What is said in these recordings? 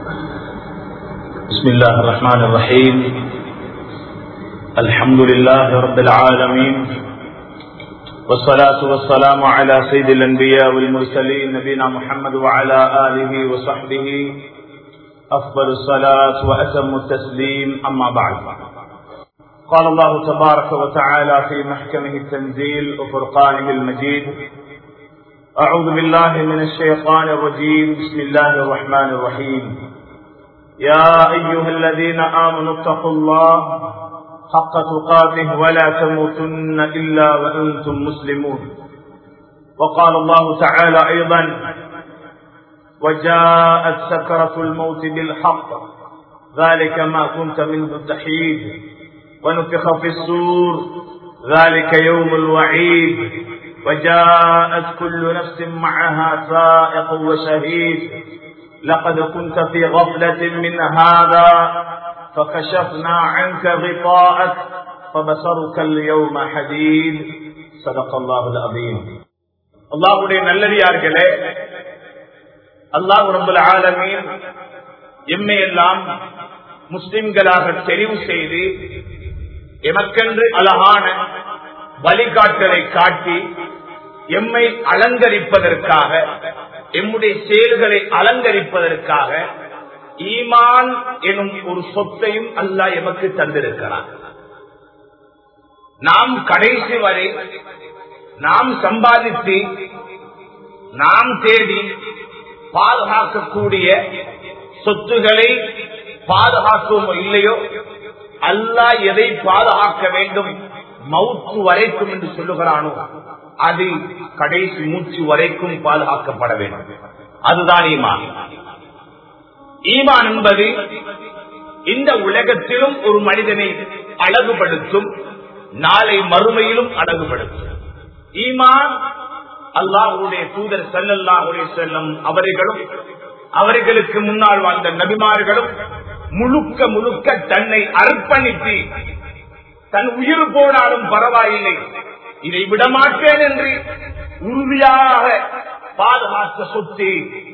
بسم الله الرحمن الرحيم الحمد لله رب العالمين والصلاة والسلام على سيد الأنبياء والمرسلين نبينا محمد وعلى آله وصحبه أفضل الصلاة وأتم التسليم أما بعد قال الله تبارك وتعالى في محكمه التنزيل وفرقانه المجيد أعوذ بالله من الشيطان الرجيم بسم الله الرحمن الرحيم يا أيها الذين آمنوا اتقوا الله حق تقاته ولا تموتن إلا وأنتم مسلمون وقال الله تعالى أيضا وجاءت سكرة الموت بالحق ذلك ما كنت منه تحيد ونفخ في السور ذلك يوم الوعيد وجاءت كل نفس معها سائق وشهيد لقد كنت في غفلة من هذا فكشفنا عنك غطاءك فبصرك اليوم حديد صدق الله العظيم அல்லாஹுடைய நல்லடியார்களே அல்லாஹ் ரபுல் ஆலமீன் எம்மை எல்லாம் முஸ்லிம்களாக தெரிவு செய்து எமக்கென்று அழகான வழிகாட்டலை காட்டி எம்மை அலங்கரிப்பதற்காக எம்முடைய செயல்களை அலங்கரிப்பதற்காக ஈமான் எனும் ஒரு சொத்தையும் அல்லாஹ் எமக்கு தந்திருக்கிறார் நாம் கடைசி வரை நாம் சம்பாதித்து நாம் தேடி பாதுகாக்கக்கூடிய சொத்துகளை பாதுகாக்குவோமோ இல்லையோ அல்லாஹ் எதை பாதுகாக்க வேண்டும் மவுத்து வரைக்கும் என்று சொல்லுகிறானோ அது கடைசி மூச்சு வரைக்கும் பாதுகாக்கப்பட வேண்டும் அதுதான் ஈமான் ஈமான் என்பது இந்த உலகத்திலும் ஒரு மனிதனை அழகுபடுத்தும் நாளை மறுமையிலும் அழகுபடுத்தும் ஈமான் அல்லாஹுடைய தூதர் செல்லல்லாஹுடைய செல்லும் அவர்களும் அவர்களுக்கு முன்னால் வாழ்ந்த நபிமார்களும் முழுக்க முழுக்க தன்னை அர்ப்பணித்து தன் உயிர் போனாலும் பரவாயில்லை இதை விடமாட்டேன் என்று உறுதியாக பாதுகாத்த சொத்து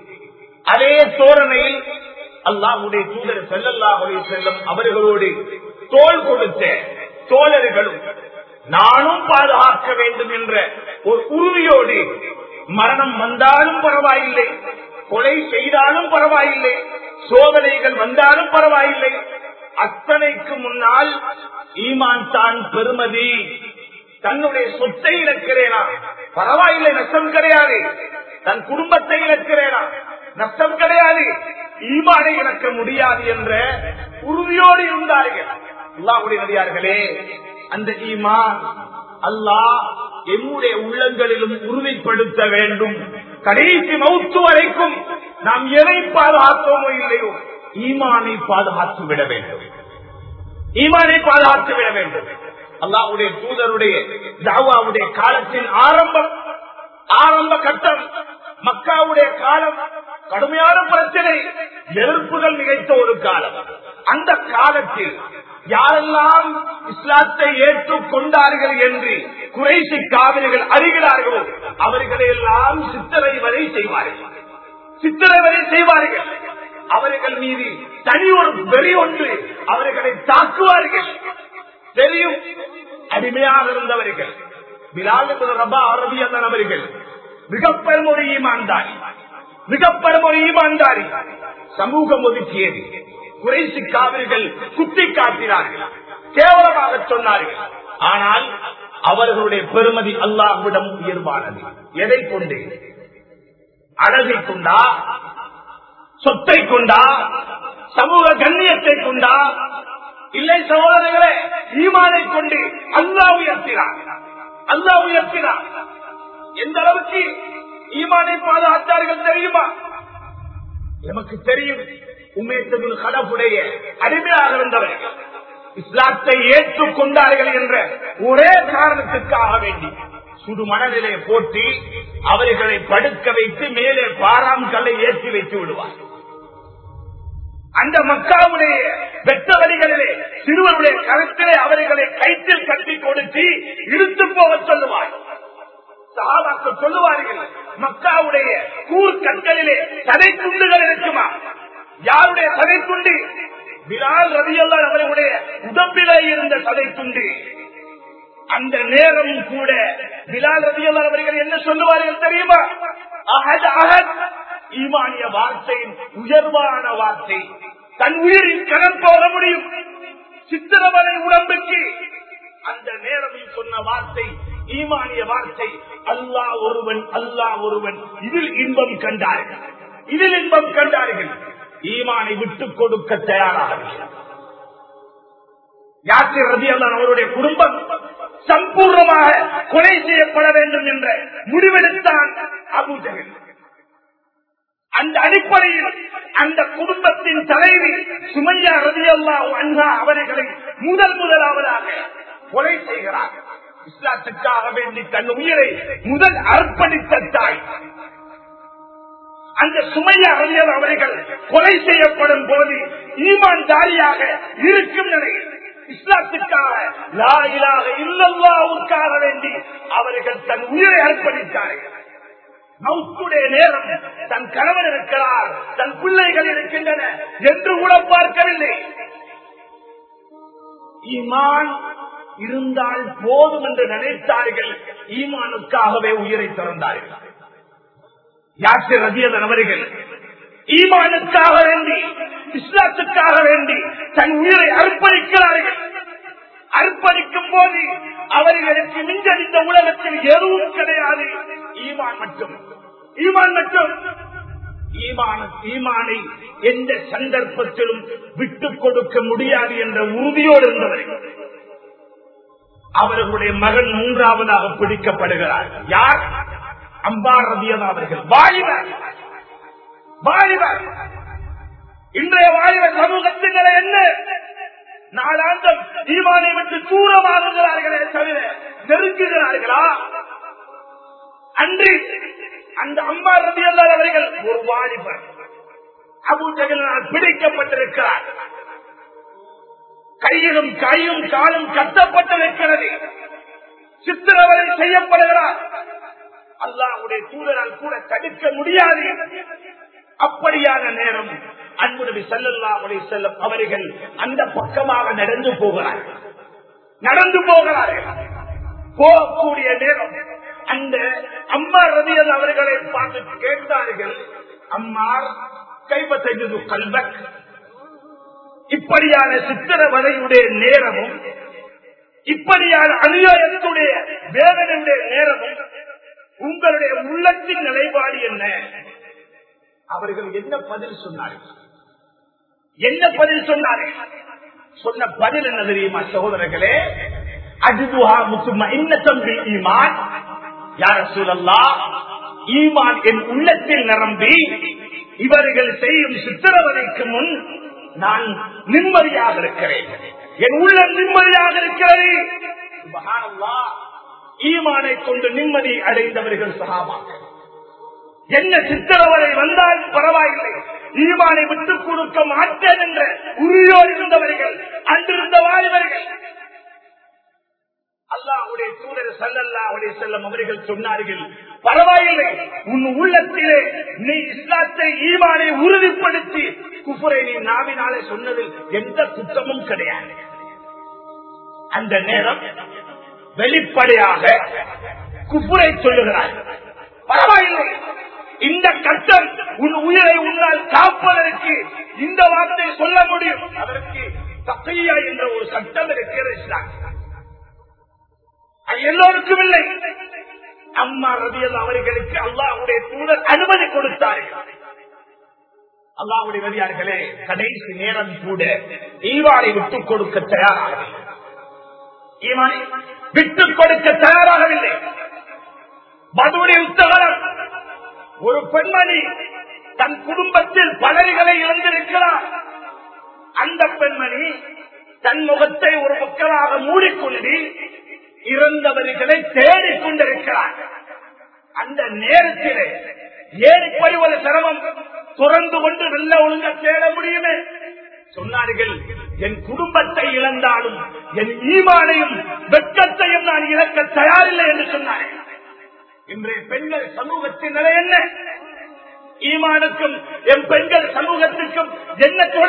அதே தோரணையில் அல்லாஹுடைய தூதர் செல்லல்லாஹுடைய செல்லும் அவர்களோடு தோல் கொடுத்த தோழர்களும் நானும் பாதுகாக்க வேண்டும் என்ற ஒரு உறுதியோடு மரணம் வந்தாலும் பரவாயில்லை கொலை செய்தாலும் பரவாயில்லை சோதனைகள் வந்தாலும் பரவாயில்லை அத்தனைக்கு முன்னால் ஈமான் தான் பெருமதி தன்னுடைய சொத்தை இழக்கிறேனா பரவாயில்லை நஷ்டம் கிடையாது தன் குடும்பத்தை இழக்கிறேனா நஷ்டம் கிடையாது ஈமானை இழக்க முடியாது என்ற உறுதியோடு இருந்தார்கள் அல்லாஹுடைய நடிகார்களே அந்த ஈமான் அல்லாஹ் எம்முடைய உள்ளங்களிலும் உறுதிப்படுத்த வேண்டும் கடைசி மௌத்து வரைக்கும் நாம் எதை பாதுகாத்தோமோ இல்லையோ ஈமானை பாதுகாத்து விட வேண்டும் ஈமானை பாதுகாத்து விட வேண்டும் அல்லாவுடைய தூதருடைய தாவாவுடைய காலத்தின் ஆரம்பம் ஆரம்ப கட்டம் மக்காவுடைய காலம் கடுமையான பிரச்சனை எதிர்ப்புகள் நிகழ்த்த ஒரு காலம் அந்த காலத்தில் யாரெல்லாம் இஸ்லாத்தை ஏற்றுக் கொண்டார்கள் என்று குறைசி காவிரிகள் அறிகிறார்களோ அவர்களை எல்லாம் சித்தரை வரை செய்வார்கள் சித்தரை வரை செய்வார்கள் அவர்கள் மீது தனி ஒரு வெறி ஒன்று அவர்களை தாக்குவார்கள் தெரியும் அடிமையாக இருந்தவர்கள் பிலால் ரபா அரபி அந்த அவர்கள் மிக பெரும் ஒரு ஈமான்தாரி மிக பெரும் ஒரு ஈமான்தாரி சமூகம் ஒதுக்கியது குறைசி காவிர்கள் குத்தி காட்டினார்கள் கேவலமாக சொன்னார்கள் ஆனால் அவர்களுடைய பெருமதி அல்லாஹ்விடம் உயர்வானது எதை கொண்டு அழகை கொண்டா சொத்தை கொண்டா சமூக கண்ணியத்தை கொண்டா இல்லை சகோதரர்களே ஈமானை கொண்டு அல்லா உயர்த்தினார் அல்லா உயர்த்தினார் எந்த அளவுக்கு ஈமானை பாதுகாத்தார்கள் தெரியுமா எமக்கு தெரியும் உமேசபில் கடப்புடைய அடிமையாக இருந்தவர் இஸ்லாத்தை ஏற்றுக் கொண்டார்கள் என்ற ஒரே காரணத்துக்காக வேண்டி சுடு மணலிலே போட்டி அவர்களை படுக்க வைத்து மேலே பாராம் கல்லை ஏற்றி வைத்து விடுவார் அந்த மக்காவுடைய வெட்ட வழிகளிலே சிறுவருடைய கருத்திலே அவர்களை கைத்தில் கட்டி கொடுத்து இழுத்து போக சொல்லுவார் சகாபாக்கள் சொல்லுவார்கள் மக்காவுடைய கூர் கண்களிலே தலை துண்டுகள் இருக்குமா யாருடைய சதை துண்டு பிலால் ரவியல்லால் அவர்களுடைய உடம்பிலே இருந்த சதை துண்டு அந்த நேரம் கூட பிலால் ரவியல்லால் அவர்கள் என்ன சொல்லுவார்கள் தெரியுமா அஹத் அஹத் ஈமானிய வார்த்தையின் உயர்வான வார்த்தை தன் உயிரின் கடன் போக முடியும் சித்திரவதை உடம்புக்கு அந்த நேரத்தில் சொன்ன வார்த்தை ஈமானிய வார்த்தை அல்லாஹ் ஒருவன் அல்லாஹ் ஒருவன் இதில் இன்பம் கண்டார்கள் இதில் இன்பம் கண்டார்கள் ஈமானை விட்டுக் கொடுக்க தயாராக யாத்திரை ரதி அல்லான் அவருடைய குடும்பம் சம்பூர்ணமாக கொலை செய்யப்பட வேண்டும் என்ற முடிவெடுத்தான் அபூஜகன் அந்த அடிப்படையில் அந்த குடும்பத்தின் தலைவி சுமையா ரதி அல்லா அண்ணா அவர்களை முதல் முதலாவதாக கொலை செய்கிறார் இஸ்லாத்துக்காக வேண்டி தன் உயிரை முதல் அர்ப்பணித்த தாய் அந்த சுமையா அறிஞர் அவர்கள் கொலை செய்யப்படும் போது ஈமான் தாரியாக இருக்கும் நிலையில் இஸ்லாத்துக்காக லா இலாக இல்லல்லாவுக்காக வேண்டி அவர்கள் தன் உயிரை அர்ப்பணித்தார்கள் மவுத்துடைய நேரம் தன் கணவன் இருக்கிறார் தன் பிள்ளைகள் இருக்கின்றன என்று கூட பார்க்கவில்லை ஈமான் இருந்தால் போதும் என்று நினைத்தார்கள் ஈமானுக்காகவே உயிரை திறந்தார்கள் யாசிர் ரதியதன் அவர்கள் ஈமானுக்காக வேண்டி இஸ்லாத்துக்காக வேண்டி தன் உயிரை அர்ப்பணிக்கிறார்கள் அர்ப்பணிக்கும் போது அவர்களுக்கு மிஞ்சடித்த உலகத்தில் எதுவும் கிடையாது ஈமான் மட்டும் ஈமான் மட்டும் ஈமான ஈமானை எந்த சந்தர்ப்பத்திலும் விட்டுக் கொடுக்க முடியாது என்ற உறுதியோடு இருந்தவர்கள் அவர்களுடைய மகன் மூன்றாவதாக பிடிக்கப்படுகிறார் யார் அம்பார் ரதியன் அவர்கள் வாலிபர் வாலிபர் இன்றைய வாலிபர் சமூகத்துகளை என்ன நாளாந்தம் ஈமானை விட்டு தூரமாகுகிறார்களே தவிர நெருங்குகிறார்களா அன்று அந்த அம்மா ரதியல்லால் அவர்கள் ஒரு வாலிபர் அபு ஜகனால் பிடிக்கப்பட்டிருக்கிறார் கையிலும் கையும் காலும் கட்டப்பட்டிருக்கிறது சித்திரவதை செய்யப்படுகிறார் அல்லாவுடைய தூதரால் கூட தடுக்க முடியாது அப்படியான நேரம் அன்புடவி செல்லல்லா உடைய செல்லும் அவர்கள் அந்த பக்கமாக நடந்து போகிறார்கள் நடந்து போகிறார்கள் போகக்கூடிய நேரம் அந்த அம்மா ரதியல் அவர்களை பார்த்து கேட்டார்கள் அம்மார் கைப்பற்றது கல்வக் இப்படியான சித்திரவதையுடைய நேரமும் இப்படியான அநியாயத்துடைய வேதனையுடைய நேரமும் உங்களுடைய உள்ளத்தின் நிலைப்பாடு என்ன அவர்கள் என்ன பதில் சொன்னார்கள் என்ன பதில் சொன்னார்கள் சொன்ன பதில் என்ன தெரியுமா சகோதரர்களே அஜிதுஹா முத்துமா இன்ன தம்பி ஈமான் யார சூழல்லா ஈமான் என் உள்ளத்தில் நிரம்பி இவர்கள் செய்யும் சித்திரவதைக்கு முன் நான் நிம்மதியாக இருக்கிறேன் என் உள்ளம் நிம்மதியாக இருக்கிறது சுபஹானல்லாஹ் ஈமானை கொண்டு நிம்மதி அடைந்தவர்கள் சகாபாக்கள் என்ன சித்திரவதை வந்தால் பரவாயில்லை ஈமானை விட்டுக் கொடுக்க மாட்டேன் என்ற உறுதியோடு இருந்தவர்கள் அன்றிருந்த வாலிபர்கள் அல்லாஹுடைய தூதர் சல்லல்லாஹுடைய செல்லம் அவர்கள் சொன்னார்கள் பரவாயில்லை உன் உள்ளத்திலே நீ இஸ்லாத்தை ஈமானை உறுதிப்படுத்தி குஃபரை நீ நாவினாலே சொன்னதில் எந்த குற்றமும் கிடையாது அந்த நேரம் வெளிப்படையாக குஃபுரை சொல்லுகிறார் பரவாயில்லை இந்த கட்டம் உன் உயிரை உன்னால் காப்பதற்கு இந்த வார்த்தை சொல்ல முடியும் அதற்கு தக்கையா என்ற ஒரு சட்டம் இருக்கிறது இஸ்லாம் அது எல்லோருக்கும் இல்லை அம்மா ரதியல் அவர்களுக்கு அல்லாஹுடைய தூதர் அனுமதி கொடுத்தார்கள் அல்லாஹுடைய வழியார்களே கடைசி நேரம் கூட ஈவானை விட்டுக் கொடுக்க தயாராக ஈமானை விட்டுக் கொடுக்க தயாராகவில்லை மதுடைய உத்தவரம் ஒரு பெண்மணி தன் குடும்பத்தில் பலர்களை இழந்திருக்கிறார் அந்த பெண்மணி தன் முகத்தை ஒரு மக்களாக மூடிக்கொண்டு இறந்தவர்களை தேடிக் கொண்டிருக்கிறார் அந்த நேரத்திலே ஏறி போய்வது சிரமம் துறந்து கொண்டு வெள்ள ஒழுங்க தேட முடியுமே சொன்னார்கள் என் குடும்பத்தை இழந்தாலும் என் ஈமானையும் வெட்கத்தையும் நான் இழக்க தயாரில்லை என்று சொன்னார்கள் இன்றைய பெண்கள் சமூகத்தின் நிலை என்ன ஈமானுக்கும் என் பெண்கள் சமூகத்திற்கும் என்ன தொடர்பு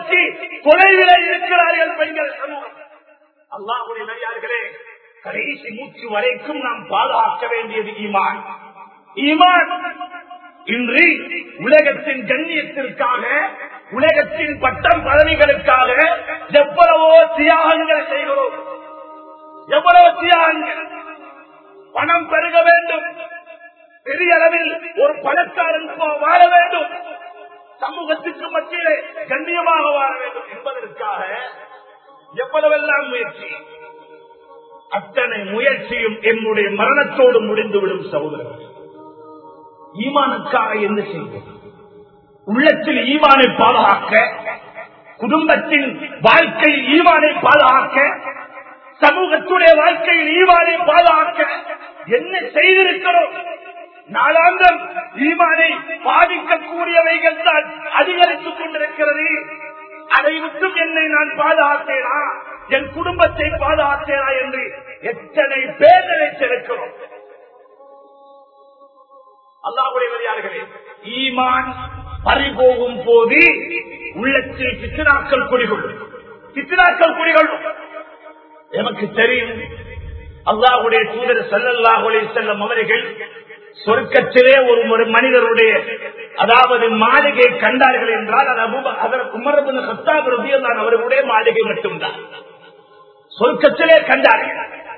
நோக்கி தொலைவில இருக்கிறார்கள் பெண்கள் சமூகம் அல்லாஹுடைய நடிகார்களே கடைசி மூச்சு வரைக்கும் நாம் பாதுகாக்க வேண்டியது ஈமான் ஈமான் இன்று உலகத்தின் கண்ணியத்திற்காக உலகத்தின் பட்டம் பதவிகளுக்காக எவ்வளவோ தியாகங்கள் செய்கிறோம் எவ்வளவு தியாகங்கள் பணம் பெருக வேண்டும் பெரிய அளவில் ஒரு பணக்காரன் போ- வாழ வேண்டும் சமூகத்துக்கு மத்தியிலே கண்ணியமாக வாழ வேண்டும் என்பதற்காக எவ்வளவெல்லாம் முயற்சி அத்தனை முயற்சியும் என்னுடைய மரணத்தோடு முடிந்துவிடும் சகோதரர்கள் ஈமானுக்காக என்ன செய்வது உள்ளத்தில் ஈமானை பாதுகாக்க குடும்பத்தின் வாழ்க்கையில் ஈமானை பாதுகாக்க சமூகத்துடைய வாழ்க்கையில் ஈமானை பாதுகாக்க என்ன செய்திருக்கிறோம் நாளாந்தம் ஈமானை பாதிக்கக்கூடியவைகள் தான் அதிகரித்துக் கொண்டிருக்கிறது அதை விட்டும் என்னை நான் பாதுகாத்தேனா என் குடும்பத்தை பாதுகாத்தேனா என்று எத்தனை பேர் நினைத்திருக்கிறோம் அல்லாவுடைய வழியார்களே ஈமான் பறிபோகும் போது உள்ளத்தில் பித்தினாக்கள் குடிகொள்ளும் பித்தினாக்கள் குடிகொள்ளும் எனக்கு தெரியும் அல்லாஹுடைய தூதர் சல்லல்லாஹுலே செல்லும் அவர்கள் சொர்க்கத்திலே ஒரு ஒரு மனிதருடைய அதாவது மாளிகை கண்டார்கள் என்றால் அது அபூப- அதற்கு உமரபின் சத்தாப் ரபியல்லான் அவர்களுடைய மாளிகை மட்டும்தான் சொர்க்கத்திலே கண்டார்கள்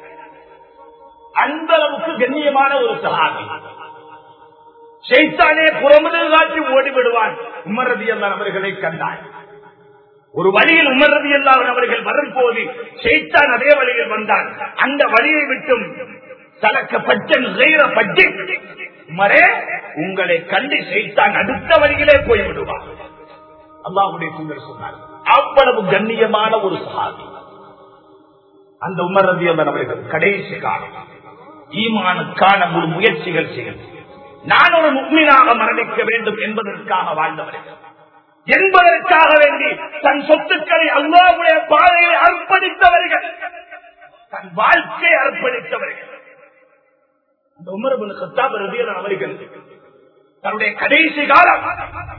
அந்த அளவுக்கு கண்ணியமான ஒரு சகாபி ஷைத்தானே புறமுதல் காட்டி ஓடிவிடுவான் உமர் ரதி அவர்களை கண்டான் ஒரு வழியில் உமர் ரதி அவர்கள் வரும்போது ஷைத்தான் அதே வழியில் வந்தான் அந்த வழியை விட்டும் தலக்கப்பட்ட பற்றி உமரே உங்களை கண்டு ஷைத்தான் அடுத்த வழியிலே போய்விடுவான் அல்லாஹுடைய தூதர் சொன்னார் அவ்வளவு கண்ணியமான ஒரு சகாபி அந்த உமர் ரதி அவர்கள் கடைசி காலம் ஈமானுக்கான முழு முயற்சிகள் செய்யும் நான் ஒரு முக்மீனாக மரணிக்க வேண்டும் என்பதற்காக வாழ்ந்தவர்கள் என்பதற்காக வேண்டி தன் சொத்துக்களை அல்லாவுடைய பாதையை அர்ப்பணித்தவர்கள் தன் வாழ்க்கையை அர்ப்பணித்தவர்கள் இந்த உமரபுல் கத்தாப் ரதியல்லாஹு அவர்கள் தன்னுடைய கடைசி காலம்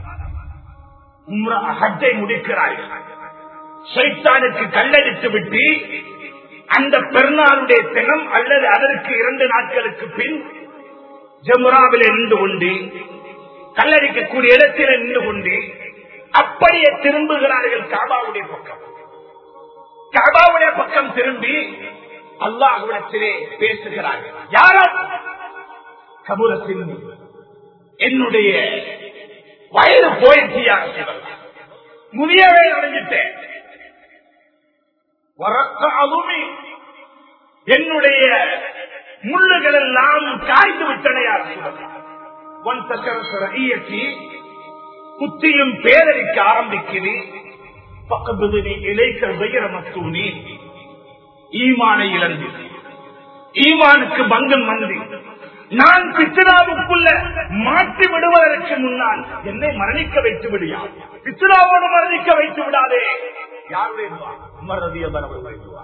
உம்ரா ஹஜ்ஜை முடிக்கிறார்கள் ஷைத்தானுக்கு கல்லடித்து விட்டு அந்த பெருநாளுடைய தினம் அல்லது அதற்கு இரண்டு நாட்களுக்கு பின் ஜமுராவில் நின்று கொண்டு கல்லடிக்கக்கூடிய இடத்தில் நின்று கொண்டு அப்படியே திரும்புகிறார்கள் காபாவுடைய பக்கம் காபாவுடைய பக்கம் திரும்பி அல்லாஹுடத்திலே பேசுகிறார்கள் யாரும் கபூரத்தின் என்னுடைய வயது போயிடுச்சியா முதியவே அடைஞ்சிட்டேன் வரக்காலுமே என்னுடைய முள்ளுகள் எல்லாம் காய்ந்து விட்டனையார் குத்தியும் பேரறிக்க ஆரம்பிக்குது பக்கத்து நீ இலைக்க வைகிற மத்தூனி ஈமானை இழந்து ஈமானுக்கு பங்கம் வந்து நான் பித்ராவுக்குள்ள மாற்றி விடுவதற்கு முன்னால் என்னை மரணிக்க வைத்து விடியா பித்ராவோடு மரணிக்க வைத்து விடாதே யாருடைய மறதிய வருவா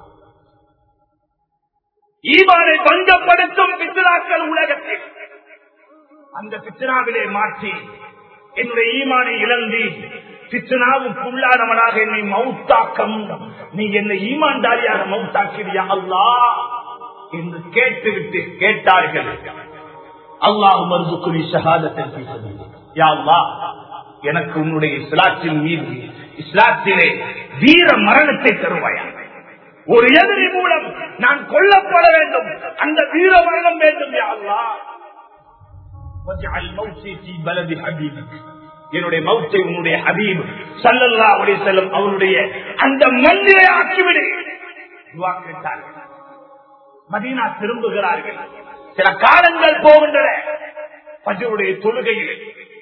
ஈமானை பங்கப்படுத்தும் பித்ராக்கள் உலகத்தில் அந்த பித்ராவிலே மாற்றி என்னுடைய ஈமானை இழந்து பித்னாவுக்குள்ளானவனாக என்னை மவுத்தாக்கம் நீ என்னை ஈமான்தாரியாக மவுத்தாக்கிறியா அல்லா என்று கேட்டுவிட்டு கேட்டார்கள் அல்லாஹ் மருதுக்குரி ஷஹாதத்தை யா அல்லாஹ் எனக்கு உன்னுடைய இஸ்லாத்தின் மீது இஸ்லாத்திலே வீர மரணத்தை தருவாயா ஒரு எதிரி மூலம் நான் கொல்லப்பட வேண்டும் அந்த வீர மரணம் வேண்டும் யா அல்லாஹ் வஜ்அல் மௌத்தி ஃபீ பலதி ஹபீபிக் என்னுடைய மௌத்தை உன்னுடைய ஹபீப் சல்லல்லா அலைஹி வஸல்லம் அவருடைய அந்த மண்ணிலே ஆக்கிவிடு துஆ கேட்டார்கள் மதீனா திரும்புகிறார்கள் சில காலங்கள் போகின்றன பஜருடைய தொழுகையில்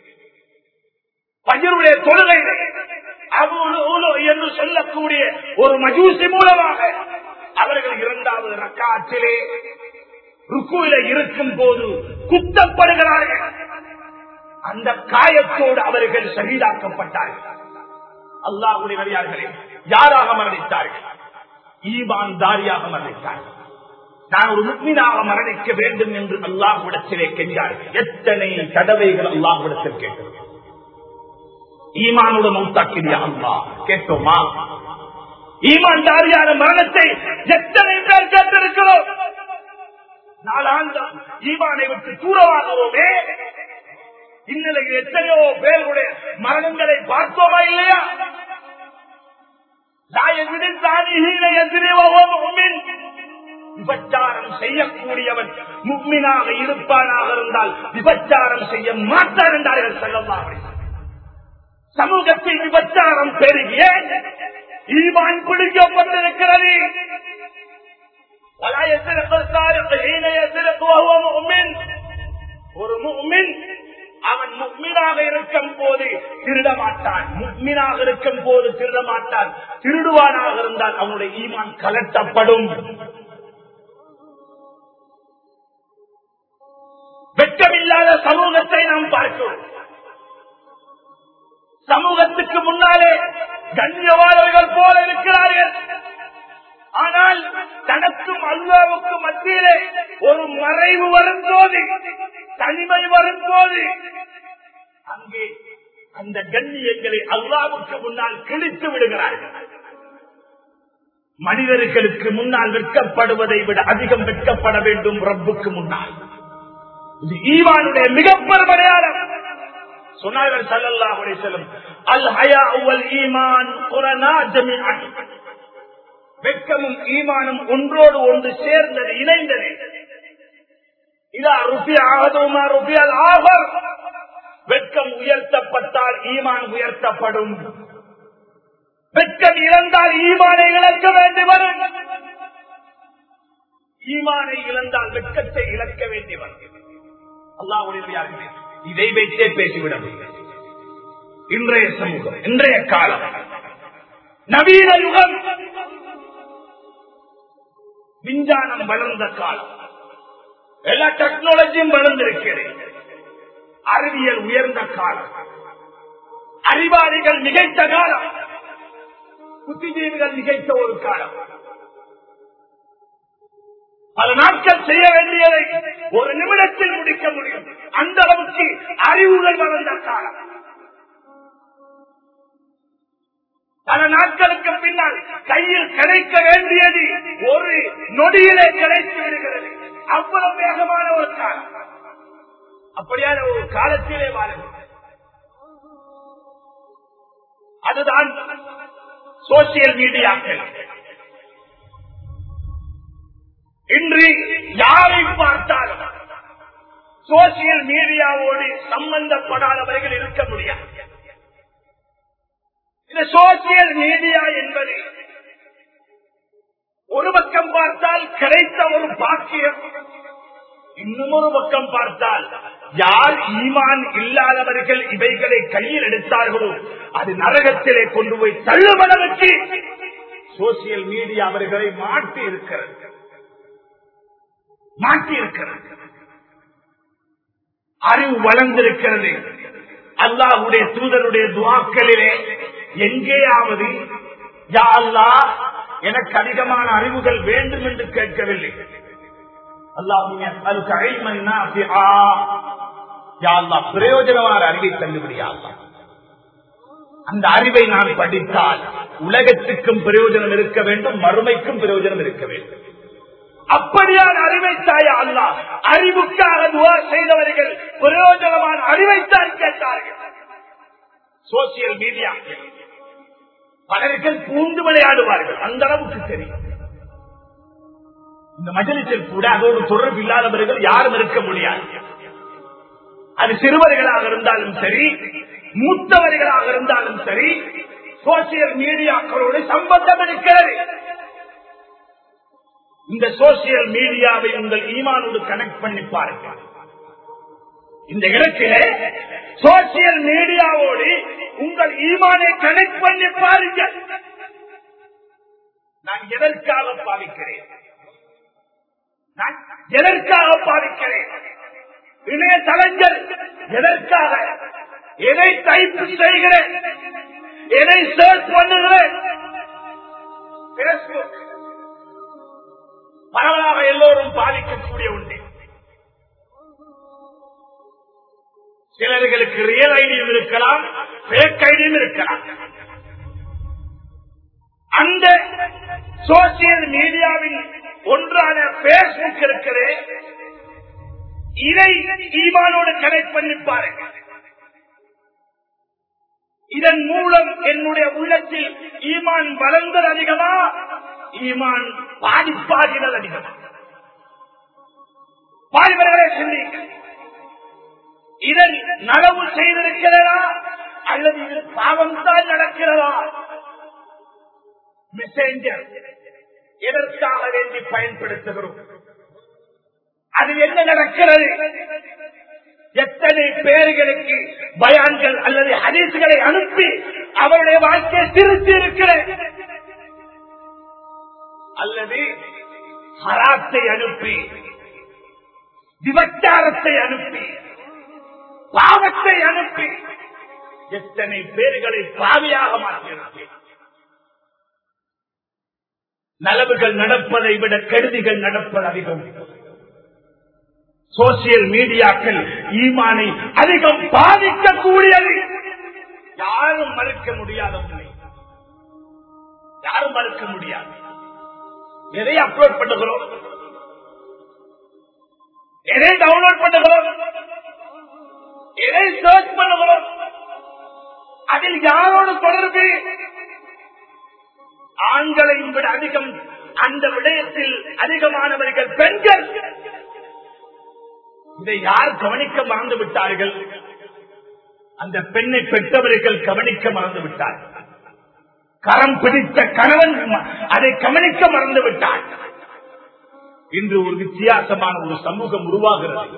பஜருடைய தொழுகையில் என்று சொல்லக்கூடிய ஒரு மஜூசி மூலமாக அவர்கள் இரண்டாவது ரக்காற்றிலே ருக்குவில இருக்கும் போது குத்தப்படுகிறார்கள் அந்த காயத்தோடு அவர்கள் சரீராக்கப்பட்டார்கள் அல்லாஹுடைய வழியார்களே யாராக மரணித்தார்கள் ஈபான் தாரியாக மரணித்தார்கள் நான் ஒரு முக்மீனாக மரணிக்க வேண்டும் என்று அல்லாஹ்விடத்திலே கெஞ்சார்கள் எத்தனை தடவைகள் அல்லாஹ்விடத்தில் கேட்டது ஈமானோட மௌத்தாக்கிறியா அல்லா கேட்டோமா ஈமான் தாரியான மரணத்தை எத்தனை பேர் கேட்டிருக்கிறோம் நாளாந்தம் ஈமானை விட்டு தூரமாகிறோமே இந்நிலையில் எத்தனையோ பேருடைய மரணங்களை பார்த்தோமா இல்லையா விபச்சாரம் செய்யக்கூடியவன் முக்மினாக இருப்பானாக இருந்தால் விபச்சாரம் செய்ய மாட்டார் என்றார்கள் செல்லமாக சமூகத்தில் விபச்சாரம் பெருகிய ஈமான் பிடிக்கப்பட்டிருக்கிறது ஒரு முக்மின் அவன் முக்மீனாக இருக்கும் போது திருட மாட்டான் முக்மீனாக இருக்கும் போது திருட மாட்டான் திருடுவானாக இருந்தால் அவனுடைய ஈமான் கலட்டப்படும் வெட்கமில்லாத சமூகத்தை நாம் பார்க்கிறோம் சமூகத்துக்கு முன்னாலே கண்ணியவாளர்கள் போல இருக்கிறார்கள் ஆனால் தனக்கும் அல்லாவுக்கும் மத்தியிலே ஒரு மறைவு வரும்போது தனிமை வரும்போது அங்கே அந்த கண்ணியங்களை அல்லாவுக்கு முன்னால் கிழித்து விடுகிறார்கள் மனிதர்களுக்கு முன்னால் வெட்கப்படுவதை விட அதிகம் வெட்கப்பட வேண்டும் ரப்புக்கு முன்னால் இது ஈவானுடைய மிக பெருமடையாளம் சொன்னார்கள் சல்லல்லாஹு அலைஹி வஸல்லம் அல் ஹயா வல் ஈமான் குரனா ஜமீஅன் வெட்கமும் ஈமானும் ஒன்றோடு ஒன்று சேர்ந்தது இணைந்தது இதா ருபி ஆகதுமா ருபியல் ஆகர் வெட்கம் உயர்த்தப்பட்டால் ஈமான் உயர்த்தப்படும் வெட்கம் இழந்தால் ஈமானை இழக்க வேண்டி வரும் ஈமானை இழந்தால் வெட்கத்தை இழக்க வேண்டி வரும் அல்லாவுடைய இதை வைத்தே பேசிவிட முடியும் இன்றைய சமூகம் இன்றைய காலம் நவீன யுகம் விஞ்ஞானம் வளர்ந்த காலம் எல்லா டெக்னாலஜியும் வளர்ந்திருக்கிறது அறிவியல் உயர்ந்த காலம் அறிவாளிகள் மிகைத்த காலம் புத்திஜீவிகள் மிகைத்த ஒரு காலம் பல நாட்கள் செய்ய வேண்டியதை ஒரு நிமிடத்தில் முடிக்க முடியும் அந்த அளவுக்கு அறிவுகள் வளர்ந்த காலம் பல நாட்களுக்கு பின்னால் கையில் கிடைக்க வேண்டியது ஒரு நொடியிலே கிடைத்து விடுகிறது அவ்வளவு வேகமான ஒரு காலம் அப்படியான ஒரு காலத்திலே வாழும் அதுதான் சோசியல் மீடியாக்கள் இன்று யாரை பார்த்தாலும் சோசியல் மீடியாவோடு சம்பந்தப்படாதவர்கள் இருக்க முடியாது இந்த சோசியல் மீடியா என்பது ஒரு பக்கம் பார்த்தால் கிடைத்த ஒரு பாக்கியம் இன்னும் ஒரு பக்கம் பார்த்தால் யார் ஈமான் இல்லாதவர்கள் இவைகளை கையில் எடுத்தார்களோ அது நரகத்திலே கொண்டு போய் தள்ளுவதற்கு சோசியல் மீடியா அவர்களை மாட்டி இருக்கிறது மாட்டி இருக்கிறது அறிவு வளர்ந்திருக்கிறது அல்லாஹுடைய தூதருடைய துவாக்களிலே எங்கேயாவது யா அல்லா எனக்கு அதிகமான அறிவுகள் வேண்டும் என்று கேட்கவில்லை அல்லாஹ் பிரயோஜனமான அறிவை தள்ளுபடியா அந்த அறிவை நான் படித்தால் உலகத்துக்கும் பிரயோஜனம் இருக்க வேண்டும் மறுமைக்கும் பிரயோஜனம் இருக்க வேண்டும் அப்படியான அறிவை தாயா அல்லா அறிவுக்காக துவா செய்தவர்கள் பிரயோஜனமான அறிவைத்தான் கேட்டார்கள் சோசியல் மீடியா பலர்கள் பூண்டு விளையாடுவார்கள் அந்த அளவுக்கு தெரியும் இந்த மஜலிசில் கூட அதோடு தொடர்பு இல்லாதவர்கள் யாரும் இருக்க முடியாது அது சிறுவர்களாக இருந்தாலும் சரி மூத்தவர்களாக இருந்தாலும் சரி சோசியல் மீடியாக்களோடு சம்பந்தம் இருக்கிறது இந்த சோசியல் மீடியாவை உங்கள் ஈமானோடு கனெக்ட் பண்ணி பாருங்கள் இந்த இடத்திலே சோசியல் மீடியாவோடு உங்கள் ஈமானை கனெக்ட் பண்ணி பாருங்கள் நான் எதற்காக பாவிக்கிறேன் நான் எதற்காக பாவிக்கிறேன் இணையதளங்கள் எதற்காக எதை டைப் செய்கிறேன் எதை சர்ச் பண்ணுகிறேன் பேஸ்புக் பரவலாக எல்லோரும் பாதிக்கக்கூடிய உண்டு சிலர்களுக்கு ரியல் ஐடியும் இருக்கலாம் பேக் ஐடி எழுதியும் இருக்கிறார் அந்த சோசியல் மீடியாவின் ஒன்றான பேஸ்புக் இருக்கிறது இதை ஈமானோடு கனெக்ட் பண்ணி பாருங்க இதன் மூலம் என்னுடைய உள்ளத்தில் ஈமான் வளர்ந்தது அதிகமா ஈமான் பாதிப்பாகிறது அதிகமா பாதிவர்களே சிந்திக்க இதன் நனவு செய்திருக்கிறதா அல்லது இது பாவம் தான் நடக்கிறதா மெசேஞ்சர் எதற்காக வேண்டி பயன்படுத்துகிறோம் அது என்ன நடக்கிறது எத்தனை பேர்களுக்கு பயான்கள் அல்லது ஹதீசுகளை அனுப்பி அவருடைய வாழ்க்கையை திருத்தி இருக்கிறது அல்லது ஹராத்தை அனுப்பி விபச்சாரத்தை அனுப்பி பாவத்தை அனுப்பி எத்தனை பேர்களை பாவியாக மாற்றினார்கள் நலவுகள் நடப்பதை விட கெடுதிகள் நடப்பது அதிகம் சோசியல் மீடியாக்கள் ஈமானை அதிகம் பாதிக்கக்கூடியது யாரும் மறுக்க முடியாத உண்மை யாரும் மறுக்க முடியாது எதை அப்லோட் பண்ணுகிறோம் எதை டவுன்லோட் பண்ணுகிறோம் எதை சர்ச் பண்ணுகிறோம் அதில் யாரோடு தொடர்பு ஆண்களையும் விட அதிகம் அந்த விடயத்தில் அதிகமானவர்கள் பெண்கள் இதை யார் கவனிக்க மறந்து விட்டார்கள் அந்த பெண்ணை பெற்றவர்கள் கவனிக்க மறந்து விட்டார்கள் கரம் பிடித்த கணவன் அதை கவனிக்க மறந்து விட்டார் இன்று ஒரு வித்தியாசமான ஒரு சமூகம் உருவாகிறது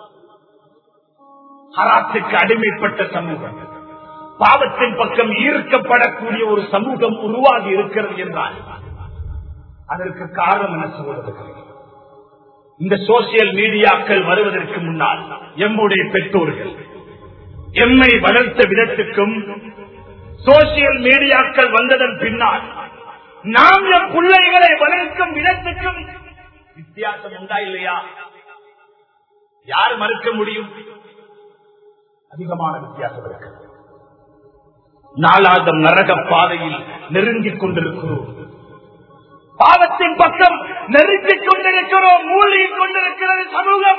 ஹராத்துக்கு அடிமைப்பட்ட சமூகம் பாவத்தின் பக்கம் ஈர்க்கப்படக்கூடிய ஒரு சமூகம் உருவாகி இருக்கிறது என்றால் அதற்கு காரணம் என்ன சொல்வது இந்த சோசியல் மீடியாக்கள் வருவதற்கு முன்னால் எம்முடைய பெற்றோர்கள் எம்மை வளர்த்த விதத்துக்கும் சோசியல் மீடியாக்கள் வந்ததன் பின்னால் நாம் எம் பிள்ளைகளை வளர்க்கும் விதத்துக்கும் வித்தியாசம் உண்டா இல்லையா யார் மறுக்க முடியும் அதிகமான வித்தியாசம் இருக்கு நாலாவது நரக பாதையில் நெருங்கிக் கொண்டிருக்கிறோம் பாவத்தின் பக்கம் நெருங்கிக் கொண்டிருக்கிறோம் மூழ்கிக் கொண்டிருக்கிறது சமூகம்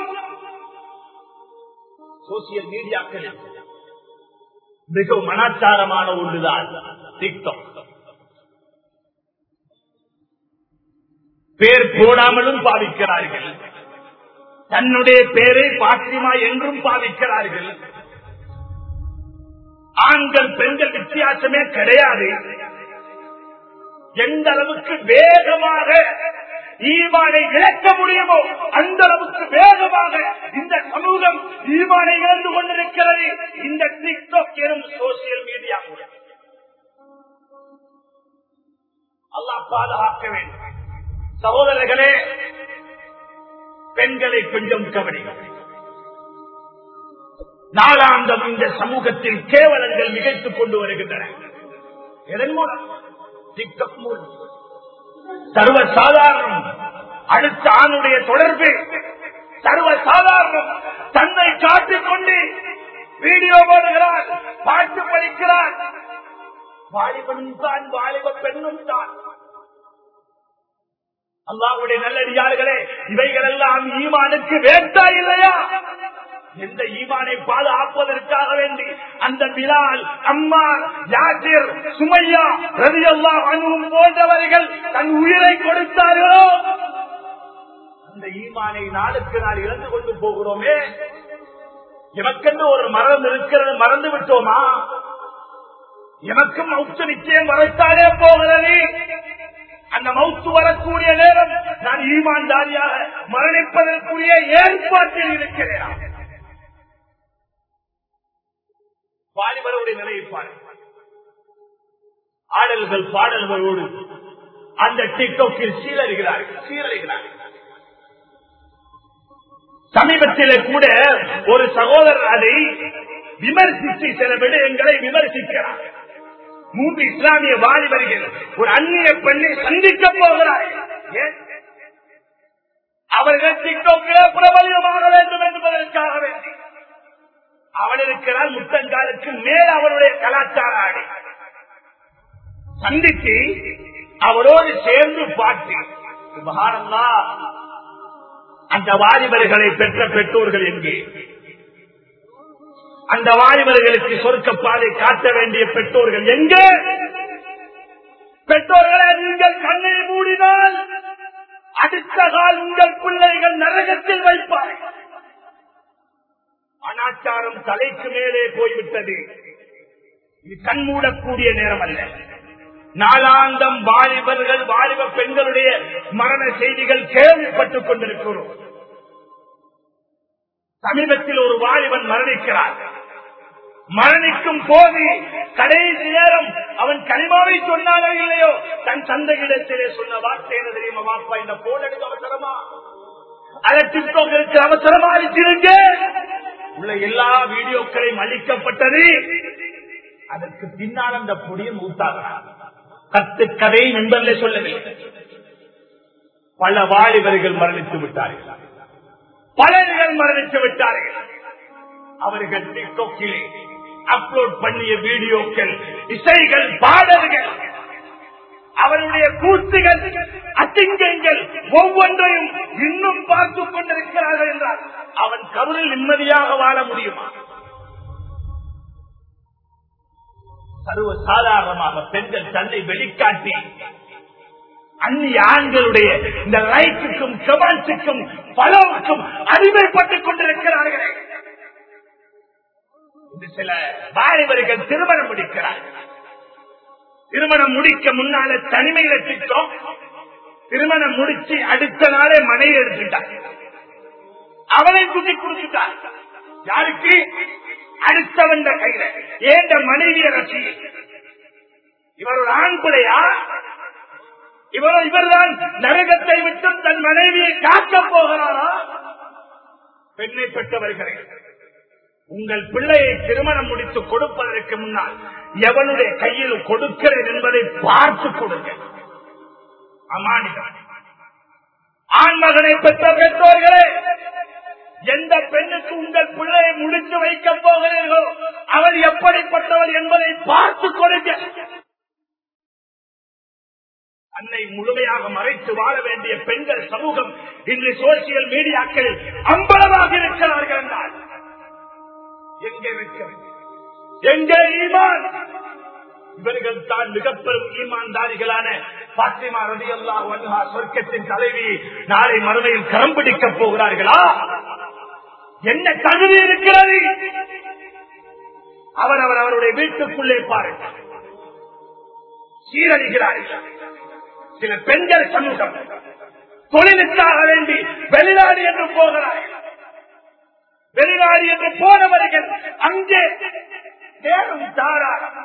சோசியல் மீடியாக்கள் மிகவும் மனாச்சாரமான ஒன்றுதான் டிக்டாக் பேர் போடாமலும் பாவிக்கிறார்கள் தன்னுடைய பேரை பாத்திமா என்றும் பாவிக்கிறார்கள் ஆண்கள் பெண்கள் வித்தியாசமே கிடையாது எந்த அளவுக்கு வேகமாக ஈமானை இழக்க முடியுமோ அந்த அளவுக்கு வேகமாக இந்த சமூகம் ஈமானை இழந்து கொண்டிருக்கிறது இந்த டிக்டாக் எனும் சோசியல் மீடியா மூலம் அல்லாஹ் பாதுகாக்க வேண்டும் சகோதரர்களே பெண்களை கொஞ்சம் கவனிக்கும் நாளாந்தம் இந்த சமூகத்தில் கேவலங்கள் நிகழ்த்துக் கொண்டு வருகின்றன எதன் மூலம் டிக்டாக் மூலம் சர்வ சாதாரணம் அடுத்த ஆணுடைய தொடர்பு சர்வ சாதாரணம் தன்னை காட்டிக் கொண்டு வீடியோ போடுகிறார் பாட்டு படிக்கிறார் வாலிபனும் தான் வாலிப பெண்ணும் தான் அல்லாவுடைய நல்லடியார்களே இவைகள் எல்லாம் ஈமானுக்கு வேண்டா இல்லையா எந்த ஈமானை பாதுகாப்பதற்காக வேண்டி அந்த பிலால் அம்மா யாசிர் சுமையா ரவி அல்லா அனுவும் போன்றவர்கள் தன் உயிரை கொடுத்தார்களோ அந்த ஈமானை நாளுக்கு நாள் இழந்து கொண்டு போகிறோமே எமக்கென்று ஒரு மரம் இருக்கிறது மறந்து விட்டோமா எமக்கும் மௌத்து நிச்சயம் வரத்தாலே போகிறது அந்த மௌத்து வரக்கூடிய நேரம் நான் ஈமான்தாரியாக மரணிப்பதற்குரிய ஏற்பாட்டில் இருக்கிறேன் வாலிபருடைய நிலையை பாருங்கள் ஆடல்கள் பாடல்களோடு அந்த டிக்டாக்கில் சீரழிகிறார்கள் சீரழிகிறார்கள் சமீபத்திலே கூட ஒரு சகோதரர் அதை விமர்சித்து சில விடயங்களை விமர்சிக்கிறார் மூன்று இஸ்லாமிய வாலிபர்கள் ஒரு அந்நிய பெண்ணை சந்திக்க போகிறார்கள் ஏன்? அவர்கள் டிக்டாக்கிலே பிரபலியமாக வேண்டும் என்பதற்காக வேண்டி அவள் இருக்கிறாள் முத்தங்காலுக்கு மேல் அவளுடைய கலாச்சார ஆடை சந்தித்து அவளோடு சேர்ந்து பாட்டு சுபஹானல்லா அந்த வாலிபர்களை பெற்ற பெற்றோர்கள் எங்கே அந்த வாலிபர்களுக்கு சொர்க்க பாதை காட்ட வேண்டிய பெற்றோர்கள் எங்கே பெற்றோர்களை நீங்கள் கண்ணை மூடினால் அடுத்த கால் உங்கள் பிள்ளைகள் நரகத்தில் வைப்பார்கள் அனாச்சாரம் தலைக்கு மேலே போய்விட்டது இது கண்மூடக்கூடிய நேரம் அல்ல நாளாந்தம் வாலிபர்கள் வாலிப பெண்களுடைய மரண செய்திகள் கேள்விப்பட்டுக் கொண்டிருக்கிறோம் சமீபத்தில் ஒரு வாலிபன் மரணிக்கிறார் மரணிக்கும் போது கடைசி நேரம் அவன் கனிமாவை சொன்னானோ இல்லையோ தன் தந்தையிடத்திலே சொன்ன வார்த்தை என்ன தெரியுமா வாப்பா இந்த போன் எடுக்க அவசரமா அதை டிக்டாக் இருக்கு அவசரமா அழிச்சிருங்க உள்ள எல்லா வீடியோக்களையும் அளிக்கப்பட்டது அதற்கு பின்னால் அந்த பொடியும் ஊத்தாகிறார் கத்து கதை நண்பர்களே சொல்லவில்லை பல வாலிபர்கள் மரணித்து விட்டார்கள் பலர்கள் மரணித்து விட்டார்கள் அவர்கள் டிக்டாக்கிலே அப்லோட் பண்ணிய வீடியோக்கள் இசைகள் பாடல்கள் அவருடைய கூத்துகள் அத்திங்கங்கள் ஒவ்வொன்றையும் இன்னும் பார்த்துக் கொண்டிருக்கிறார்கள் என்றால் அவன் கருவில் நிம்மதியாக வாழ முடியுமா சர்வ சாதாரணமாக பெண்கள் தன்னை வெளிக்காட்டி அந்நிய ஆண்களுடைய இந்த லைக்குக்கும் கமெண்ட்ஸுக்கும் பலவுக்கும் அடிமைப்பட்டுக் கொண்டிருக்கிறார்களே இது சில வாலிபர்கள் திருமணம் முடிக்கிறார்கள் திருமணம் முடிக்க முன்னால தனிமையில திட்டம் திருமணம் முடிச்சு அடுத்த நாளே மனைவி எடுத்துட்டார் அவளை குட்டி கொடுத்துட்டார் யாருக்கு அடுத்தவன் கையில ஏந்த மனைவிய ரசி இவர் ஒரு ஆண் பிள்ளையா இவர் இவர்தான் நரகத்தை விட்டு தன் மனைவியை காக்க போகிறாரா பெண்ணை பெற்றவர்களே உங்கள் பிள்ளையை திருமணம் முடித்து கொடுப்பதற்கு முன்னால் எவனுடைய கையில் கொடுக்கிறேன் என்பதை பார்த்து கொடுங்க அமானிதம் ஆண்மகனை பெற்ற பெற்றோர்களே எந்த பெண்ணுக்கு உங்கள் பிள்ளையை முடித்து வைக்கப் போகிறீர்களோ அவள் எப்படிப்பட்டவள் என்பதை பார்த்து கொடுங்க அன்னை முழுமையாக மறைத்து வாழ வேண்டிய பெண்கள் சமூகம் இன்று சோசியல் மீடியாக்கள் அம்பலமாக இருக்கிறார்கள் என்றால் எங்கே இருக்கிறது எங்கே ஈமான் இவர்கள் தான் மிக பெரும் ஈமான்தாரிகளான பாத்திமா ரதி அல்லா வன்ஹா சொர்க்கத்தின் தலைவி நாளை மறுமையில் கரம் பிடிக்கப் போகிறார்களா என்ன தகுதி இருக்கிறது அவர் அவர் அவருடைய வீட்டுக்குள்ளே பாருங்கள் சீரழிகிறார்கள் சில பெண்கள் சமூகம் தொழிலுக்காக வேண்டி வெளிநாடு என்று போகிறார்கள் வெளிநாடு என்று போனவர்கள் அங்கே நேரம் தாராளம்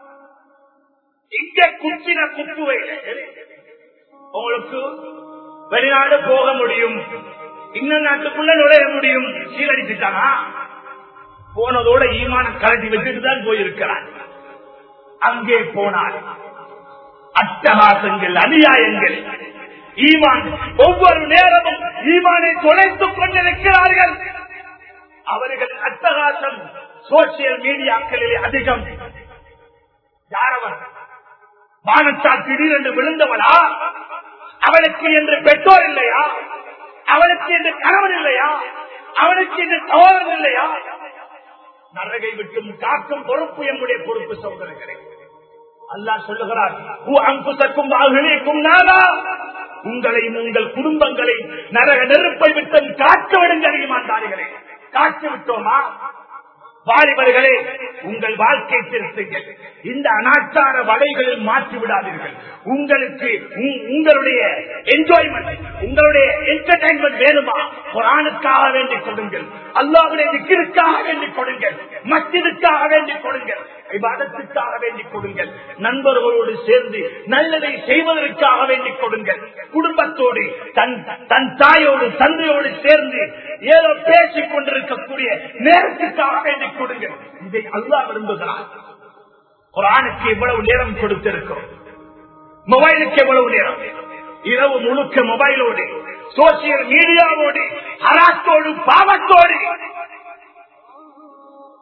இங்கே குச்சின குத்துவை உங்களுக்கு வெளிநாடு போக முடியும் இன்னும் நாட்டுக்குள்ள நுழைய முடியும் சீரடிச்சுட்டானா போனதோட ஈமான கலட்டி வச்சுட்டு தான் போயிருக்கிறார் அங்கே போனார் அட்டகாசங்கள் அநியாயங்கள் ஈமான் ஒவ்வொரு நேரமும் ஈமானை தொலைத்துக் கொண்டிருக்கிறார்கள் அவர்கள் அட்டகாசம் சோசியல் மீடியாக்களில் அதிகம் யாரவர் வானத்தால் திடீரென்று விழுந்தவனா அவனுக்கு என்று பெற்றோர் இல்லையா அவனுக்கு என்று கணவன் இல்லையா அவனுக்கு என்று சோதரன் இல்லையா நரகை விட்டும் காக்கும் பொறுப்பு என்னுடைய பொறுப்பு சகோதரர்களே அல்லாஹ் சொல்லுகிறார் அங்குசக்கும் வாகனிக்கும் நானா உங்களையும் உங்கள் குடும்பங்களை நரக நெருப்பை விட்டும் காக்க விடுங்க அறியுமாண்டார்களே காத்து விட்டோமா வாலிபர்களே உங்கள் வாழ்க்கை திருத்துங்கள் இந்த அனாச்சார வலைகளில் மாற்றி விடாதீர்கள் உங்களுக்கு உங்களுடைய என்ஜாய்மெண்ட் உங்களுடைய என்டர்டைன்மெண்ட் வேணுமா குரானுக்காக வேண்டிக் கொடுங்கள் அல்லாவுடைய திக்கிற்காக வேண்டிக் கொடுங்கள் மத்திற்காக வேண்டிக் கொடுங்கள் விவாதத்துக்காக வேண்டிக் கொடுங்கள் நண்பர்களோடு சேர்ந்து நல்லதை செய்வதற்காக வேண்டிக் கொடுங்கள் குடும்பத்தோடு தன் தன் தாயோடு தந்தையோடு சேர்ந்து ஏதோ பேசிக் கொண்டிருக்கக்கூடிய நேரத்துக்காக வேண்டிக் கொடுங்கள் இதை அல்லா விரும்புகிறார் குரானுக்கு எவ்வளவு நேரம் கொடுத்திருக்கிறோம் மொபைலுக்கு எவ்வளவு நேரம் இரவு முழுக்க மொபைலோடு சோசியல் மீடியாவோடு ஹராத்தோடு பாவத்தோடு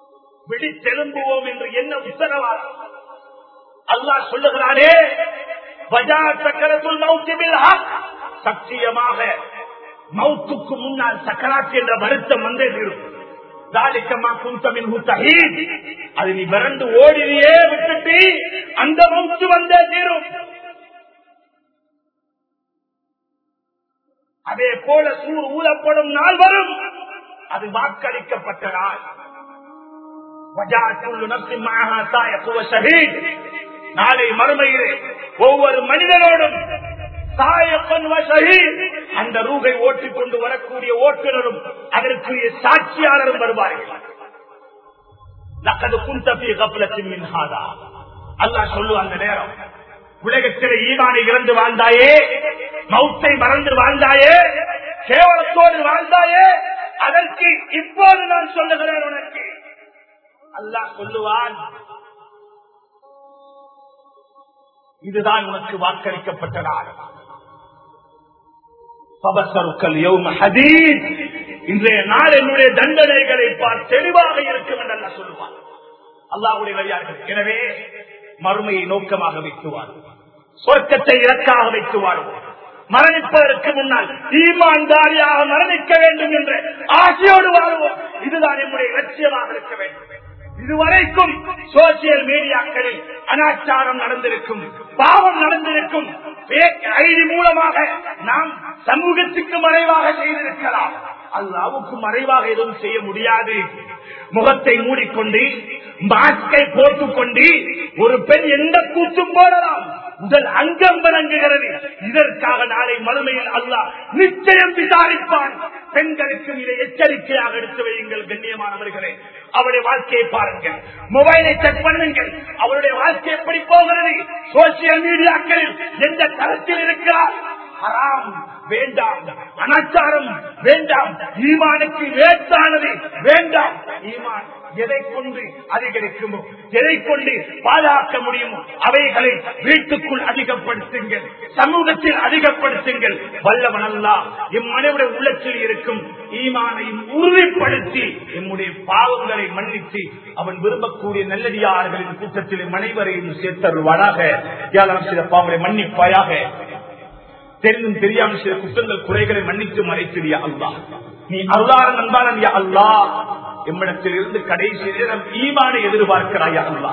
விழித்தெலும்புவோம் என்று என்ன உத்தரவாதம் அல்லாஹ் சொல்லுகிறானே வஜா சக்கரத்துள் மௌத்திபில் சத்தியமாக மௌத்துக்கு முன்னால் சக்கராத் என்ற வருத்தம் வந்தே தீரும் தாலிக்கமா குந்தமின் முத்தஹீத் அது நீ விரண்டு ஓடினியே விட்டுட்டு அந்த மௌத்து வந்தே தீரும் அதே போல சூர் ஊதப்படும் நாள் வரும் அது வாக்களிக்கப்பட்ட நாள் நாளை மறுமையிலே ஒவ்வொரு மனிதனோடும் அந்த ரூகை ஓட்டிக் கொண்டு வரக்கூடிய ஓட்டுநரும் அதற்குரிய சாட்சியாளரும் வருவார்கள் அல்லாஹ் சொல்லு அந்த நேரம் உலகத்தில் ஈமானை இறந்து வாழ்ந்தாயே மௌத்தை மறந்து வாழ்ந்தாயே கேவலத்தோடு வாழ்ந்தாயே அதற்கு இப்போது நான் சொல்லுகிறேன் உனக்கு அல்லாஹ் சொல்லுவான் இதுதான் உனக்கு வாக்களிக்கப்பட்ட நாள் இன்றைய நாள் என்னுடைய தண்டனைகளை பார்த்து தெளிவாக இருக்கும் என்று சொல்லுவார் அல்லாவுடைய வழியார்கள் எனவே மறுமையை நோக்கமாக வைத்துவார் சொர்க்கத்தை இலக்காக வைத்துவார் மரணிப்பதற்கு முன்னால் ஈமான்தாரியாக மரணிக்க வேண்டும் என்று ஆசையோடு வாழ்வோம் இதுதான் என்னுடைய லட்சியமாக இருக்க வேண்டும் இதுவரைக்கும் சோசியல் மீடியாக்களில் அனாச்சாரம் நடந்திருக்கும் பாவம் நடந்திருக்கும் ஐடி மூலமாக நாம் சமூகத்துக்கு மறைவாக செய்திருக்கலாம் அல்லாவுக்கு மறைவாக எதுவும் செய்ய முடியாது முகத்தை மூடிக்கொண்டு மாஸ்கை போட்டுக் கொண்டு ஒரு பெண் எந்த கூத்தும் போடலாம் முதல் அங்கம் விளங்குகிறது இதற்காக நாளை மறுமையில் அல்லாஹ் நிச்சயம் விசாரிப்பான் பெண்களுக்கு இதை எச்சரிக்கையாக எடுத்து வையுங்கள் கண்ணியமானவர்களே அவருடைய வாழ்க்கையை பாருங்கள் மொபைலை செக் பண்ணுங்கள் அவருடைய வாழ்க்கை எப்படி போகிறது சோசியல் மீடியாக்களில் எந்த தரத்தில் இருக்கிறார் ஹராம் வேண்டாம் அனாச்சாரம் வேண்டாம் ஈமானுக்கு வேட்டானது வேண்டாம் ஈமான் எதை கொண்டு அதிகரிக்குமோ எதை கொண்டு பாதுகாக்க முடியுமோ அவைகளை வீட்டுக்குள் அதிகப்படுத்துங்கள் சமூகத்தில் அதிகப்படுத்துங்கள் வல்லவனல்லா எம் மனைவிட உள்ளத்தில் இருக்கும் ஈமானையும் உறுதிப்படுத்தி எம்முடைய பாவங்களை மன்னித்து அவன் விரும்பக்கூடிய நல்லடியார்களின் கூட்டத்தில் மனைவரையும் சேர்த்தருவானாக யாரும் சில பாவங்களை மன்னிப்பாயாக தெரிந்தும் தெரியாமல் சில குற்றங்கள் குறைகளை மன்னித்து மறைத்திரியா அல்லா நீ அல்லாத நண்பாளன் யா அல்லா எம்மிடத்தில் இருந்து கடைசி நேரம் ஈமானை எதிர்பார்க்கிறாயா அல்லா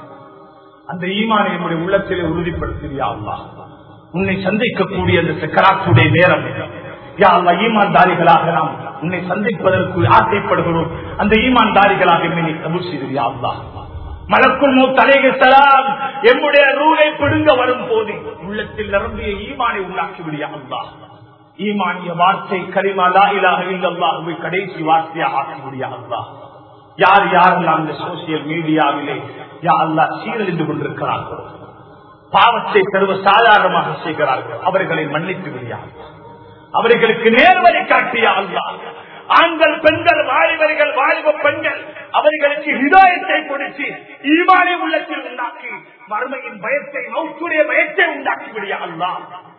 அந்த ஈமானை நம்முடைய உள்ளத்திலே உறுதிப்படுத்தியா அல்லா உன்னை சந்திக்கக்கூடிய அந்த சக்கராத்துடைய நேரம் யா அல்லா ஈமான்தாரிகளாக நாம் உன்னை சந்திப்பதற்கு ஆசைப்படுகிறோம் அந்த ஈமான்தாரிகளாக என்னை கபூர் செய்தியா அல்லா மலக்குள் தலைகலாம் எம்முடைய ரூலை பிடுங்க வரும் போது உள்ளத்தில் நிரம்பிய ஈமானை உண்டாக்கி விடியா அல்லா ஈமானிய வார்த்தை கரிமா லா இலாக இல்லல்லாஹுவை கடைசி வார்த்தையாக ஆக்கி விடியா அல்லா யார் யாரெல்லாம் இந்த சோசியல் மீடியாவிலே யா அல்லா சீரழிந்து கொண்டிருக்கிறார்களோ பாவத்தை சர்வ சாதாரணமாக செய்கிறார்கள் அவர்களை மன்னித்து விடியா அவர்களுக்கு நேர்வழி காட்டியா அல்லா ஆண்கள் பெண்கள் வாலிபர்கள் வாலிப பெண்கள் அவர்களுக்கு ஹிதாயத்தை கொடுத்து ஈமானை உள்ளத்தில் உண்டாக்கி மறுமையின் பயத்தை மௌத்துடைய பயத்தை உண்டாக்கி விடியா அல்லா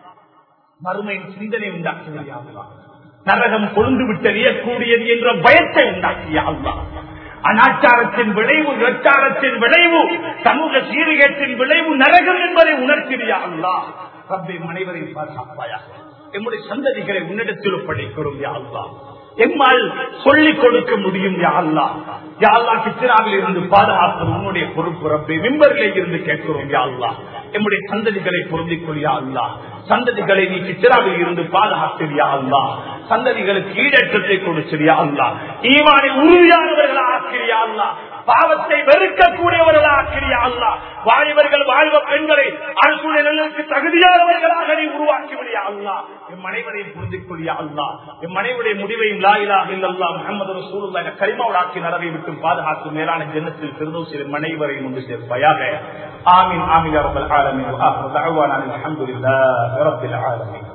மறுமையின் சிந்தனை உண்டாக்கி விடியா அல்லா நரகம் கொழுந்து விட்டு எறியக்கூடியது என்ற பயத்தை உண்டாக்கிய அல்லா அனாச்சாரத்தின் விளைவு விபச்சாரத்தின் விளைவு சமூக சீர்கேட்டின் விளைவு நரகம் என்பதை உணர்த்தியா அல்லா ரப்பை மனைவரை பாதுகாப்பாயாக எம்முடைய சந்ததிகளை உன்னிடத்தில் ஒப்படைக்கிறோம் யா அல்லா எம்மால் சொல்லிக் கொடுக்க முடியும் யாழ்லா யாழ்லா கிச்சிராவில் இருந்து பாதுகாப்பது உன்னுடைய பொறுப்பு ரப்பை மிம்பரிலே இருந்து கேட்கிறோம் யாழ்லா எம்முடைய சந்ததிகளை பொருந்திக் கொள்ளியா அல்லா சந்ததிகளை நீ கிச்சிராவில் இருந்து பாதுகாத்திரியா அல்லா சந்ததிகளுக்கு ஈடேற்றத்தை கொடுத்திரியா அல்லா ஈமானை உறுதியானவர்களா ஆக்கிரியா அல்லா பாவத்தை வெறுக்கக்கூடியவர்களா ஆக்கிரியா அல்லா வாலிபர்கள் வாழ்வ பெண்களை அரசுடைய நல்லதுக்கு தகுதியானவர்களாக நீ உருவாக்கி விடியா அல்லா என் மனைவரையும் புரிந்து கொள்ளியா அல்லா என் மனைவுடைய முடிவையும் லாயிலா இல்லல்லா முகமது ரசூலுல்லா என கரிமாவுடாக்கி நடவை விட்டு பாதுகாக்கும் மேலான ஜன்னத்தில் திருதோசில் மனைவரையும் ஒன்று சேர்ப்பையாக ஆமீன் ஆமீன் ரப்பல் ஆலமீன் வஆஹிரு தஅவானா அல்ஹம்துலில்லாஹி ரப்பில் ஆலமீன்